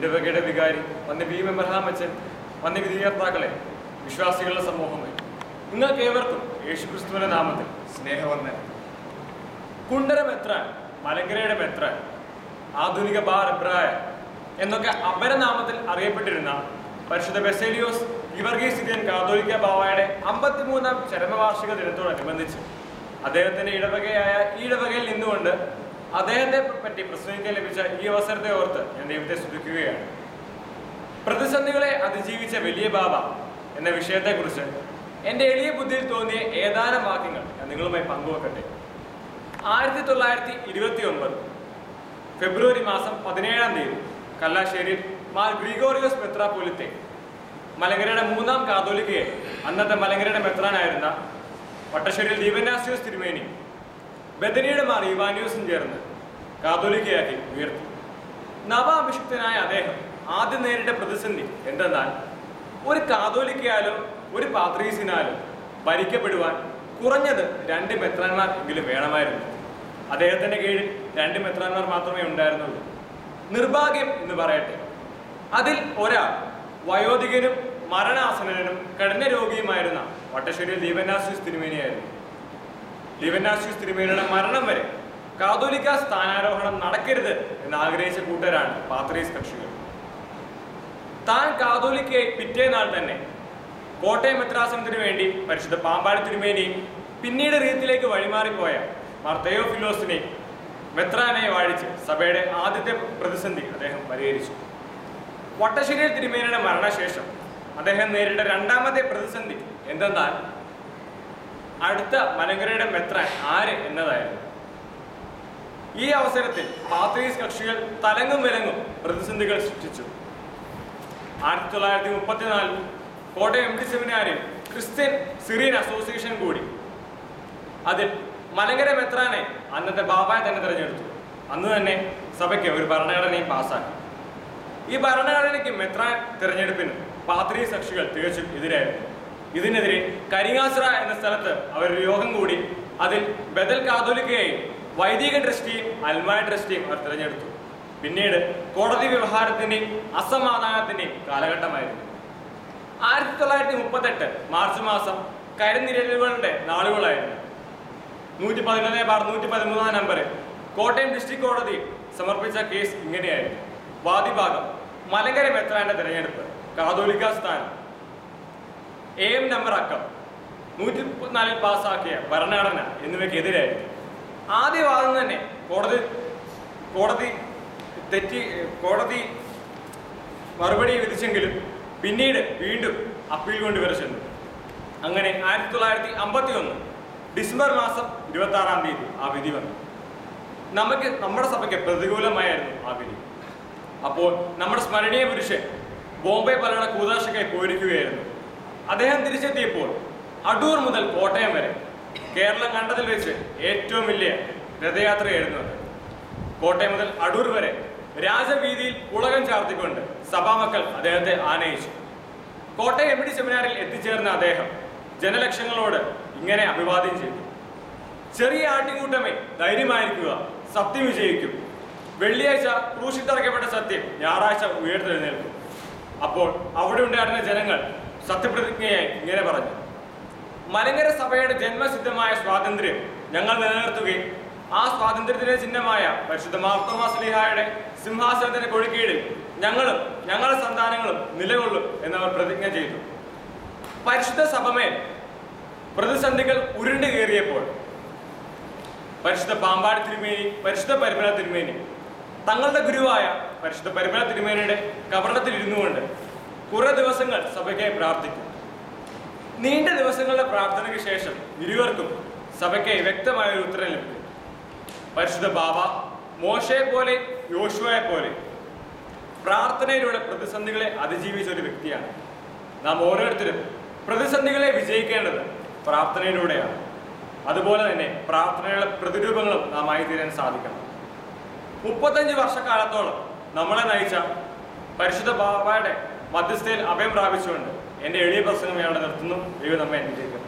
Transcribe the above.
ഇടവകയുടെ വികാരി വന്യ വി മെമ്പർഹാം അച്ഛൻ വന്യ വിധികർത്താക്കളെ വിശ്വാസികളുടെ സമൂഹമേ നിങ്ങൾക്ക് ഏവർക്കും യേശുക്രിസ്തുവിന്റെ നാമത്തിൽ സ്നേഹവന്ദനം കുണ്ടരം എത്രാൻ മലങ്കരയുടെ മെത്രാൻ ആധുനിക ബാർ എബ്രായ എന്നൊക്കെ അപരനാമത്തിൽ അറിയപ്പെട്ടിരുന്ന പരിശുദ്ധ ബെസേലിയോസ് ഗിവർഗീസ് ഇന്ത്യൻ കാതോലിക്ക ബാവായുടെ അമ്പത്തിമൂന്നാം ചരമവാർഷിക ദിനത്തോടനുബന്ധിച്ച് അദ്ദേഹത്തിന്റെ ഇടവകയായ ഈ ഇടവകയിൽ നിന്നുകൊണ്ട് അദ്ദേഹത്തെ പറ്റി പ്രസംഗിക്കാൻ ലഭിച്ച ഈ അവസരത്തെ ഓർത്ത് ഞാൻ ദൈവത്തെ സ്തുതിക്കുകയാണ് പ്രതിസന്ധികളെ അതിജീവിച്ച വലിയ ബാബ എന്ന വിഷയത്തെക്കുറിച്ച് എൻ്റെ എളിയ ബുദ്ധിയിൽ തോന്നിയ ഏതാനും വാക്യങ്ങൾ ഞാൻ നിങ്ങളുമായി പങ്കുവെക്കട്ടെ ആയിരത്തി തൊള്ളായിരത്തി ഇരുപത്തി ഒൻപത് ഫെബ്രുവരി മാസം പതിനേഴാം തീയതി കല്ലാശ്ശേരിയിൽ മാർ ഗ്രിഗോറിയോസ് മെത്രാപോലിത്തെ മലങ്കരയുടെ മൂന്നാം കാതോലിക്കയെ അന്നത്തെ മലങ്കരയുടെ മെത്രാനായിരുന്ന വട്ടശ്ശേരിയിൽ ദീപനാസ്യോസ് തിരുമേനി ബദനിയുടെ മാർ ഇവാനിയോസും ചേർന്ന് കാതോലിക്കയാക്കി ഉയർത്തി നവ അഭിഷിക്തനായ അദ്ദേഹം ആദ്യം നേരിട്ട പ്രതിസന്ധി എന്തെന്നാൽ ഒരു കാതോലിക്കയാലോ ഒരു പാത്രീസിനാലോ ഭരിക്കപ്പെടുവാൻ കുറഞ്ഞത് രണ്ട് മെത്രാന്മാർ എങ്കിലും വേണമായിരുന്നു അദ്ദേഹത്തിന്റെ കീഴിൽ രണ്ട് മെത്രാന്മാർ മാത്രമേ ഉണ്ടായിരുന്നുള്ളൂ നിർഭാഗ്യം എന്ന് പറയട്ടെ അതിൽ ഒരാൾ വയോധികനും മരണാസനനും കഠിന രോഗിയുമായിരുന്ന വട്ടശ്ശേരിയിൽ ദീപനാസ്യൂസ് തിരുമേനിയായിരുന്നു ദീപനാസ്യൂസ് തിരുമേനിയുടെ മരണം വരെ കാതോലിക്ക സ്ഥാനാരോഹണം നടക്കരുത് എന്ന് ആഗ്രഹിച്ച കൂട്ടരാണ് പാത്രീസ് കക്ഷികൾ താൻ കാതോലിക്കയെ പിറ്റേനാൾ തന്നെ കോട്ടയം മെത്രാസനത്തിന് വേണ്ടി പരിശുദ്ധ പാമ്പാടി തിരുമേനിയും പിന്നീട് റീത്തിലേക്ക് വഴിമാറിപ്പോയ മാർ തെയോഫിലോസിനെയും മെത്രാനെ വാഴിച്ച് സഭയുടെ ആദ്യത്തെ പ്രതിസന്ധി അദ്ദേഹം പരിഹരിച്ചു വട്ടശ്ശേരിയിൽ തിരുമേനിയുടെ മരണശേഷം അദ്ദേഹം നേരിട്ട രണ്ടാമത്തെ പ്രതിസന്ധി എന്തെന്നാൽ അടുത്ത മലങ്കരയുടെ മെത്രാൻ ആര് എന്നതായിരുന്നു ഈ അവസരത്തിൽ പാത്രീസ് കക്ഷികൾ തലങ്ങും വിലങ്ങും പ്രതിസന്ധികൾ സൃഷ്ടിച്ചു ആയിരത്തി തൊള്ളായിരത്തി മുപ്പത്തിനാലിൽ കോട്ടയം എം ഡി സെമിനാരിൽ ക്രിസ്ത്യൻ സിറിയൻ അസോസിയേഷൻ കൂടി അതിൽ മലങ്കര മെത്രാനെ അന്നത്തെ ബാബായെ തന്നെ തിരഞ്ഞെടുത്തു അന്ന് തന്നെ സഭയ്ക്ക് ഒരു ഭരണഘടനയും പാസ്സാക്കി ഈ ഭരണഘടനയ്ക്ക് മെത്രാൻ തിരഞ്ഞെടുപ്പിന് പാത്രീസ് കക്ഷികൾ തികച്ചും എതിരായിരുന്നു ഇതിനെതിരെ കരിങ്ങാസ്ര എന്ന സ്ഥലത്ത് അവർ ഒരു യോഗം കൂടി അതിൽ ബദൽ കാതോലിക്കയെയും വൈദിക ട്രസ്റ്റിയും അൽമായ ട്രസ്റ്റിയും അവർ തിരഞ്ഞെടുത്തു പിന്നീട് കോടതി വ്യവഹാരത്തിന്റെയും അസമാധാനത്തിന്റെയും കാലഘട്ടമായിരുന്നു ആയിരത്തി തൊള്ളായിരത്തി മുപ്പത്തെട്ട് മാർച്ച് മാസം കരിനിരലുകളുടെ നാളുകളായിരുന്നു നൂറ്റി പതിനൊന്ന് ബാർ നൂറ്റി പതിമൂന്നാം നമ്പർ കോട്ടയം ഡിസ്ട്രിക്ട് കോടതി സമർപ്പിച്ച കേസ് ഇങ്ങനെയായിരുന്നു വാദിഭാഗം മലങ്കര മെത്രാന്റെ തിരഞ്ഞെടുപ്പ് കാതോലിക്ക സ്ഥാനം എ എം നമ്പർ അക്കം നൂറ്റി മുപ്പത്തിനാലിൽ പാസ്സാക്കിയ ഭരണഘടന എന്നിവയ്ക്കെതിരായിരുന്നു ആദ്യ വാദം തന്നെ കോടതി കോടതി തെറ്റി കോടതി മറുപടി വിധിച്ചെങ്കിലും പിന്നീട് വീണ്ടും അപ്പീൽ കൊണ്ട് വരെ ചെന്നു അങ്ങനെ ആയിരത്തി തൊള്ളായിരത്തി അമ്പത്തി ഒന്ന് ഡിസംബർ മാസം ഇരുപത്തി ആറാം തീയതി ആ വിധി വന്നു നമുക്ക് നമ്മുടെ സഭയ്ക്ക് പ്രതികൂലമായിരുന്നു ആ വിധി അപ്പോൾ നമ്മുടെ സ്മരണീയ പുരുഷൻ ബോംബെ പലയുടെ കൂതാശക്കായി പോയിരിക്കുകയായിരുന്നു അദ്ദേഹം തിരിച്ചെത്തിയപ്പോൾ അടൂർ മുതൽ കോട്ടയം വരെ കേരളം കണ്ടതിൽ വെച്ച് ഏറ്റവും വലിയ രഥയാത്രയായിരുന്നു അത് കോട്ടയം മുതൽ അടൂർ വരെ രാജവീതിയിൽ ഉളകം ചാർത്തിക്കൊണ്ട് സഭാമക്കൾ അദ്ദേഹത്തെ ആനയിച്ചു കോട്ടയം എം ഡി സെമിനാറിൽ എത്തിച്ചേർന്ന അദ്ദേഹം ജനലക്ഷങ്ങളോട് ഇങ്ങനെ അഭിവാദ്യം ചെയ്തു ചെറിയ ആട്ടിൻകൂട്ടമേ ധൈര്യമായിരിക്കുക സത്യം വിജയിക്കും വെള്ളിയാഴ്ച ക്രൂശിൽ തറയ്ക്കപ്പെട്ട സത്യം ഞായറാഴ്ച ഉയർത്തെഴുന്നേൽക്കും അപ്പോൾ അവിടെ ഉണ്ടായിരുന്ന ജനങ്ങൾ സത്യപ്രതിജ്ഞയായി ഇങ്ങനെ പറഞ്ഞു മലങ്കര സഭയുടെ ജന്മസിദ്ധമായ സ്വാതന്ത്ര്യം ഞങ്ങൾ നിലനിർത്തുകയും ആ സ്വാതന്ത്ര്യത്തിന്റെ ചിഹ്നമായ പരിശുദ്ധ മാർത്തോമാ സ്ലിഹായുടെ സിംഹാസനത്തിന്റെ കൊഴുക്കീഴിൽ ഞങ്ങളും ഞങ്ങളുടെ സന്താനങ്ങളും നിലകൊള്ളും എന്നവർ പ്രതിജ്ഞ ചെയ്തു പരിശുദ്ധ സഭമേൽ പ്രതിസന്ധികൾ ഉരുണ്ടു കയറിയപ്പോൾ പരിശുദ്ധ പാമ്പാടി തിരുമേനി പരിശുദ്ധ പരിമല തിരുമേനി തങ്ങളുടെ ഗുരുവായ പരിശുദ്ധ പരിമല തിരുമേനിയുടെ കവരണത്തിൽ ഇരുന്നു കൊണ്ട് കുറെ ദിവസങ്ങൾ സഭയ്ക്കായി പ്രാർത്ഥിക്കും നീണ്ട ദിവസങ്ങളുടെ പ്രാർത്ഥനയ്ക്ക് ശേഷം ഇരുവർക്കും സഭയ്ക്കായി വ്യക്തമായ ഒരു ഉത്തരം ലഭിക്കും പരിശുദ്ധ ബാബ മോശയെ പോലെ യോശുവയെ പോലെ പ്രാർത്ഥനയിലൂടെ പ്രതിസന്ധികളെ അതിജീവിച്ച ഒരു വ്യക്തിയാണ് നാം ഓരോരുത്തരും പ്രതിസന്ധികളെ വിജയിക്കേണ്ടത് പ്രാർത്ഥനയിലൂടെയാണ് അതുപോലെ തന്നെ പ്രാർത്ഥനയുടെ പ്രതിരൂപങ്ങളും നാം ആയി തീരാൻ സാധിക്കണം മുപ്പത്തഞ്ച് വർഷക്കാലത്തോളം നമ്മളെ നയിച്ച പരിശുദ്ധ ബാബയുടെ മധ്യസ്ഥയിൽ അഭയം പ്രാപിച്ചുകൊണ്ട് എൻ്റെ എളിയ പ്രസംഗം ഞാൻ അവിടെ നിർത്തുന്നു ദൈവം നമ്മെ അനുഗ്രഹിക്കും